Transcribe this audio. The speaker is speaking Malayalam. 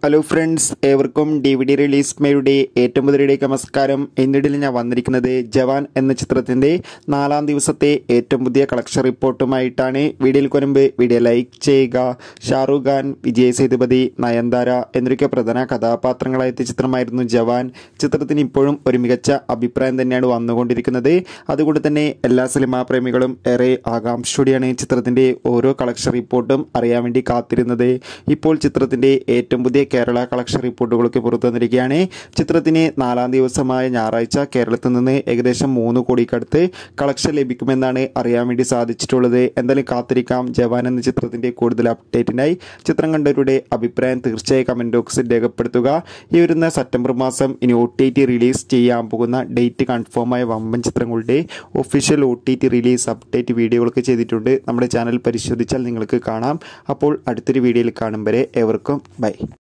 ഹലോ ഫ്രണ്ട്സ് ഏവർക്കും ഡി വി ഡി റിലീസ് മേയുടെ ഏറ്റവും പുതിയയിലേക്ക് നമസ്കാരം എന്നിടയിൽ ഞാൻ വന്നിരിക്കുന്നത് ജവാൻ എന്ന ചിത്രത്തിൻ്റെ നാലാം ദിവസത്തെ ഏറ്റവും പുതിയ കളക്ഷൻ റിപ്പോർട്ടുമായിട്ടാണ് വീഡിയോയിൽ കൊരുമ്പ് വീഡിയോ ലൈക്ക് ചെയ്യുക ഷാറൂഖ് ഖാൻ വിജയ് സേതുപതി നയൻതാര എന്നൊക്കെ പ്രധാന കഥാപാത്രങ്ങളായ എത്തിയ ചിത്രമായിരുന്നു ജവാൻ ചിത്രത്തിന് ഇപ്പോഴും ഒരു മികച്ച അഭിപ്രായം തന്നെയാണ് വന്നുകൊണ്ടിരിക്കുന്നത് അതുകൊണ്ട് തന്നെ എല്ലാ സിനിമാ പ്രേമികളും ഏറെ ആകാംക്ഷയോടെയാണ് ചിത്രത്തിൻ്റെ ഓരോ കളക്ഷൻ റിപ്പോർട്ടും അറിയാൻ വേണ്ടി കാത്തിരുന്നത് ഇപ്പോൾ ചിത്രത്തിൻ്റെ ഏറ്റവും പുതിയ കേരള കളക്ഷൻ റിപ്പോർട്ടുകളൊക്കെ പുറത്തു വന്നിരിക്കുകയാണ് ചിത്രത്തിന് നാലാം ദിവസമായ ഞായറാഴ്ച കേരളത്തിൽ നിന്ന് ഏകദേശം മൂന്ന് കോടിക്കടുത്ത് കളക്ഷൻ ലഭിക്കുമെന്നാണ് അറിയാൻ വേണ്ടി സാധിച്ചിട്ടുള്ളത് എന്തായാലും കാത്തിരിക്കാം ജവാൻ എന്ന ചിത്രത്തിൻ്റെ കൂടുതൽ അപ്ഡേറ്റിനായി ചിത്രം കണ്ടവരുടെ അഭിപ്രായം തീർച്ചയായും കമൻറ്റ് ബോക്സിൽ രേഖപ്പെടുത്തുക ഈ വരുന്ന സെപ്റ്റംബർ മാസം ഇനി ഒ ടി ടി റിലീസ് ചെയ്യാൻ പോകുന്ന ഡേറ്റ് കൺഫേമായ വമ്പൻ ചിത്രങ്ങളുടെ official O T T release update വീഡിയോകളൊക്കെ ചെയ്തിട്ടുണ്ട് നമ്മുടെ ചാനൽ പരിശോധിച്ചാൽ നിങ്ങൾക്ക് കാണാം അപ്പോൾ അടുത്തൊരു വീഡിയോയിൽ കാണും വരെ ഏവർക്കും ബൈ